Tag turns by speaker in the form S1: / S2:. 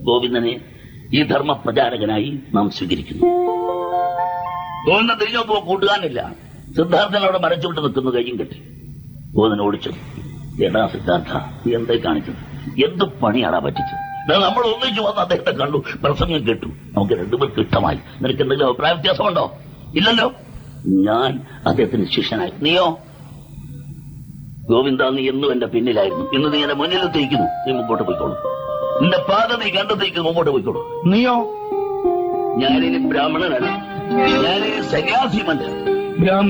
S1: ഗോവിന്ദനെ ഈ ധർമ്മ പ്രചാരകനായി നാം സ്വീകരിക്കുന്നു ഗോവിന്ദൻ തിരിഞ്ഞു നോക്കുമ്പോൾ കൂട്ടുകാരനില്ല സിദ്ധാർത്ഥൻ അവിടെ മരച്ചുവിട്ട് നിൽക്കുന്നു കയ്യും കെട്ടി ഗോവിന്ദൻ ഓടിച്ചു എടാ സിദ്ധാർത്ഥ നീ എന്തായി കാണിച്ചത് എന്ത് പണിയാടാ പറ്റിച്ചത് ദാ നമ്മൾ ഒന്നിച്ചു വന്ന് അദ്ദേഹത്തെ കണ്ടു പ്രസംഗം കേട്ടു നമുക്ക് രണ്ടുപേർക്ക് ഇഷ്ടമായി നിനക്ക് എന്തെങ്കിലും അഭിപ്രായ വ്യത്യാസമുണ്ടോ ഇല്ലല്ലോ ഞാൻ അദ്ദേഹത്തിന് ശിഷ്യനായി നീയോ ഗോവിന്ദ നീ എന്നും എന്റെ പിന്നിലായിരുന്നു ഇന്ന് നീ എന്റെ മുന്നിലെത്തിയിരിക്കുന്നു നീ മുമ്പോട്ട് പോയിക്കോളൂ നിന്റെ പാത നീ കണ്ടെത്തിയിരിക്കുന്നു മുമ്പോട്ട് പോയിക്കോളൂ
S2: നീയോ
S1: ഞാനിനി ബ്രാഹ്മണനല്ല ഞാനിനി സന്യാസിമല്ല
S2: ബ്രാഹ്മ